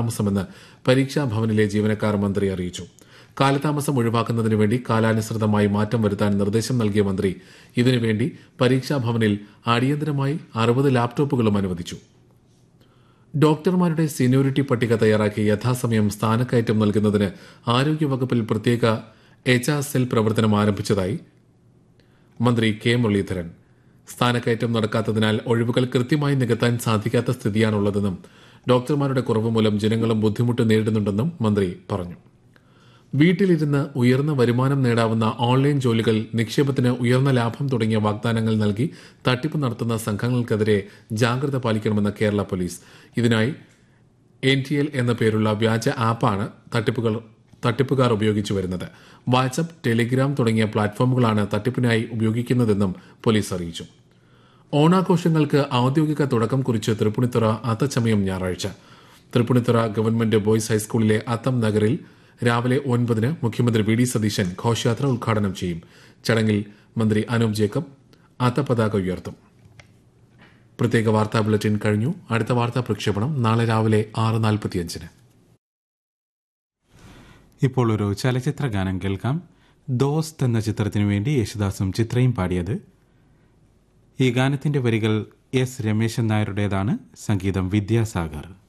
കാലതാമസമെന്ന് പരീക്ഷാ ഭവനിലെ ജീവനക്കാർ മന്ത്രി അറിയിച്ചു കാലതാമസം ഒഴിവാക്കുന്നതിനു വേണ്ടി കാലാനുസൃതമായി മാറ്റം വരുത്താൻ നിർദ്ദേശം നൽകിയ മന്ത്രി ഇതിനുവേണ്ടി പരീക്ഷാ ഭവനിൽ അടിയന്തരമായി അറുപത് ലാപ്ടോപ്പുകളും അനുവദിച്ചു ഡോക്ടർമാരുടെ സീനിയോറിറ്റി പട്ടിക തയ്യാറാക്കി യഥാസമയം സ്ഥാനക്കയറ്റം നൽകുന്നതിന് ആരോഗ്യവകുപ്പിൽ പ്രത്യേക എച്ച് ആർ സെൽ പ്രവർത്തനം ആരംഭിച്ചതായി മന്ത്രി കെ മുരളീധരൻ സ്ഥാനക്കയറ്റം നടക്കാത്തതിനാൽ ഒഴിവുകൾ കൃത്യമായി നികത്താൻ സാധിക്കാത്ത സ്ഥിതിയാണുള്ളതെന്നും ഡോക്ടർമാരുടെ കുറവ് മൂലം ജനങ്ങളും ബുദ്ധിമുട്ട് നേരിടുന്നുണ്ടെന്നും മന്ത്രി പറഞ്ഞു വീട്ടിലിരുന്ന് ഉയർന്ന വരുമാനം നേടാവുന്ന ഓൺലൈൻ ജോലികൾ നിക്ഷേപത്തിന് ഉയർന്ന ലാഭം തുടങ്ങിയ വാഗ്ദാനങ്ങൾ നൽകി തട്ടിപ്പ് നടത്തുന്ന സംഘങ്ങൾക്കെതിരെ ജാഗ്രത പാലിക്കണമെന്ന് കേരള പോലീസ് ഇതിനായി എൻ ടി എൽ എന്ന പേരുള്ള വ്യാജ ആപ്പാണ് തട്ടിപ്പുകൾ തട്ടിപ്പുകാർ ഉപയോഗിച്ചു വരുന്നത് വാട്സപ്പ് ടെലിഗ്രാം തുടങ്ങിയ പ്ലാറ്റ്ഫോമുകളാണ് തട്ടിപ്പിനായി ഉപയോഗിക്കുന്നതെന്നും പോലീസ് അറിയിച്ചു ഓണാഘോഷങ്ങൾക്ക് ഔദ്യോഗിക തുടക്കം കുറിച്ച് തൃപ്പൂണിത്തുറ അത്തച്ചമയം ഞായറാഴ്ച തൃപ്പൂണിത്തുറ ഗവൺമെന്റ് ബോയ്സ് ഹൈസ്കൂളിലെ അത്തം നഗറിൽ രാവിലെ ഒൻപതിന് മുഖ്യമന്ത്രി വി ഡി സതീശൻ ഘോഷയാത്ര ഉദ്ഘാടനം ചെയ്യും ചടങ്ങിൽ മന്ത്രി അനൂപ് ജേക്കബ് അത്തപതാക ഉയർത്തും പ്രത്യേക വാർത്താ ബുള്ളറ്റിൻ കഴിഞ്ഞു അടുത്ത വാർത്താ പ്രക്ഷേപണം നാളെ രാവിലെ ആറ് നാൽപ്പത്തിയഞ്ചിന് ഇപ്പോൾ ഒരു ചലച്ചിത്ര ഗാനം കേൾക്കാം ദോസ്ത് എന്ന ചിത്രത്തിനു വേണ്ടി യേശുദാസും ചിത്രയും പാടിയത് ഈ ഗാനത്തിന്റെ വരികൾ എസ് രമേശൻ നായരുടേതാണ് സംഗീതം വിദ്യാസാഗർ